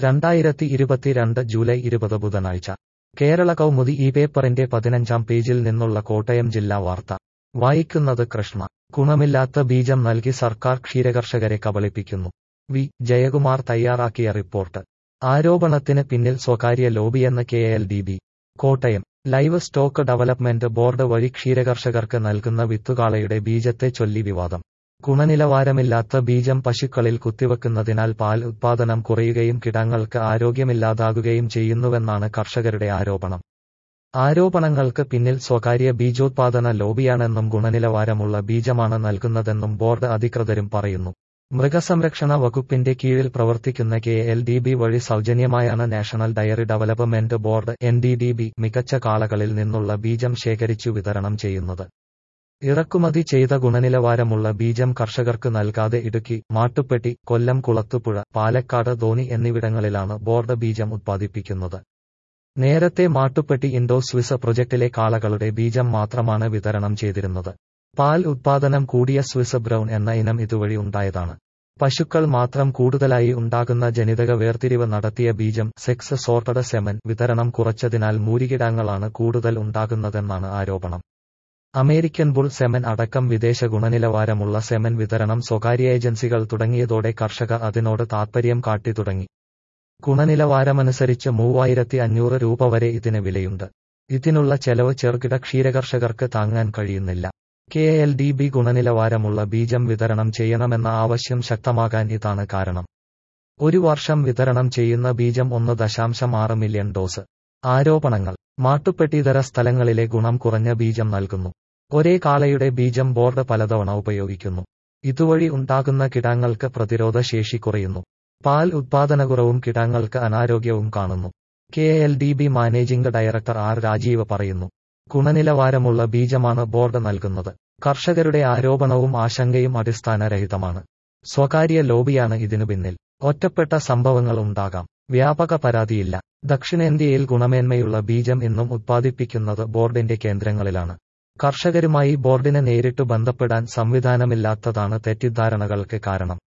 രണ്ടായിരത്തി ഇരുപത്തിരണ്ട് ജൂലൈ ഇരുപത് ബുധനാഴ്ച കേരള കൗമുദി ഈ പേപ്പറിന്റെ പതിനഞ്ചാം പേജിൽ നിന്നുള്ള കോട്ടയം ജില്ലാ വാർത്ത വായിക്കുന്നത് കൃഷ്ണ ഗുണമില്ലാത്ത ബീജം നൽകി സർക്കാർ ക്ഷീരകർഷകരെ കബളിപ്പിക്കുന്നു വി ജയകുമാർ തയ്യാറാക്കിയ റിപ്പോർട്ട് ആരോപണത്തിന് പിന്നിൽ സ്വകാര്യ ലോബിയെന്ന് K L D B Kottayam livestock development board വഴി ക്ഷീരകർഷകർക്ക് നൽകുന്ന വിത്തുകാളയുടെ ബീജത്തെ ചൊല്ലി വിവാദം ഗുണനിലവാരമില്ലാത്ത ബീജം പശുക്കളിൽ കുത്തിവെക്കുന്നതിനാൽ പാൽ ഉത്പാദനം കുറയുകയും കിടങ്ങൾക്ക് ആരോഗ്യമില്ലാതാകുകയും ചെയ്യുന്നുവെന്നാണ് കർഷകരുടെ ആരോപണം ആരോപണങ്ങൾക്ക് പിന്നിൽ സ്വകാര്യ ബീജോത്പാദന ലോബിയാണെന്നും ഗുണനിലവാരമുള്ള ബീജമാണ് നൽകുന്നതെന്നും ബോർഡ് അധികൃതരും പറയുന്നു മൃഗസംരക്ഷണ വകുപ്പിന്റെ കീഴിൽ പ്രവർത്തിക്കുന്ന കെ എൽ ഡി ബി വഴി സൗജന്യമായാണ് national dairy development board N D D B മികച്ച കാളകളിൽ നിന്നുള്ള ബീജം ശേഖരിച്ചു വിതരണം ചെയ്യുന്നത് ഇറക്കുമതി ചെയ്ത ഗുണനിലവാരമുള്ള ബീജം കർഷകർക്ക് നൽകാതെ ഇടുക്കി മാട്ടുപ്പെട്ടി കൊല്ലം കുളത്തുപുഴ പാലക്കാട് ധോനി എന്നിവിടങ്ങളിലാണ് ബോർഡ് ബീജം ഉത്പാദിപ്പിക്കുന്നത് നേരത്തെ മാട്ടുപ്പെട്ടി ഇൻഡോ സ്വിസ് പ്രൊജക്ടിലെ കാളകളുടെ ബീജം മാത്രമാണ് വിതരണം ചെയ്തിരുന്നത് പാൽ ഉത്പാദനം കൂടിയ സ്വിസ് ബ്രൗൺ എന്ന ഇനം ഇതുവഴി ഉണ്ടായതാണ് പശുക്കൾ മാത്രം കൂടുതലായി ഉണ്ടാകുന്ന ജനിതക വേർതിരിവ് നടത്തിയ ബീജം സെക്സ് സോർട്ടഡ് സെമൻ വിതരണം കുറച്ചതിനാൽ മൂരികിടാങ്ങളാണ് കൂടുതൽ ഉണ്ടാകുന്നതെന്നാണ് ആരോപണം അമേരിക്കൻ ബുൾ സെമൻ അടക്കം വിദേശ ഗുണനിലവാരമുള്ള സെമൻ വിതരണം സ്വകാര്യ ഏജൻസികൾ തുടങ്ങിയതോടെ കർഷകർ അതിനോട് താൽപര്യം കാട്ടി തുടങ്ങി ഗുണനിലവാരമനുസരിച്ച് മൂവായിരത്തി അഞ്ഞൂറ് രൂപ വരെ ഇതിന് വിലയുണ്ട് ഇതിനുള്ള ചെലവ് ചെറുകിട ക്ഷീരകർഷകർക്ക് താങ്ങാൻ കഴിയുന്നില്ല കെ എൽ ഡി ബി ഗുണനിലവാരമുള്ള ബീജം വിതരണം ചെയ്യണമെന്ന ആവശ്യം ശക്തമാകാൻ ഇതാണ് കാരണം ഒരു വർഷം വിതരണം ചെയ്യുന്ന ബീജം ഒന്ന് ദശാംശം ആറ് മില്യൺ ഡോസ് ആരോപണങ്ങൾ മാട്ടുപ്പെട്ടിതര സ്ഥലങ്ങളിലെ ഗുണം കുറഞ്ഞ ബീജം നൽകുന്നു ഒരേ കാളയുടെ ബീജം ബോർഡ് പലതവണ ഉപയോഗിക്കുന്നു ഇതുവഴി ഉണ്ടാകുന്ന കിടാങ്ങൾക്ക് പ്രതിരോധ ശേഷി കുറയുന്നു പാൽ ഉത്പാദനക്കുറവും കിടാങ്ങൾക്ക് അനാരോഗ്യവും കാണുന്നു K L D B managing director R Rajeev പറയുന്നു ഗുണനിലവാരമുള്ള ബീജമാണ് ബോർഡ് നൽകുന്നത് കർഷകരുടെ ആരോപണവും ആശങ്കയും അടിസ്ഥാനരഹിതമാണ് സ്വകാര്യ ലോബിയാണ് ഇതിനു പിന്നിൽ ഒറ്റപ്പെട്ട സംഭവങ്ങൾ ഉണ്ടാകാം വ്യാപക പരാതിയില്ല ദക്ഷിണേന്ത്യയിൽ ഗുണമേന്മയുള്ള ബീജം ഇന്നും ഉത്പാദിപ്പിക്കുന്നത് ബോർഡിന്റെ കേന്ദ്രങ്ങളിലാണ് കർഷകരുമായി ബോർഡിന് നേരിട്ട് ബന്ധപ്പെടാൻ സംവിധാനമില്ലാത്തതാണ് തെറ്റിദ്ധാരണകൾക്ക് കാരണം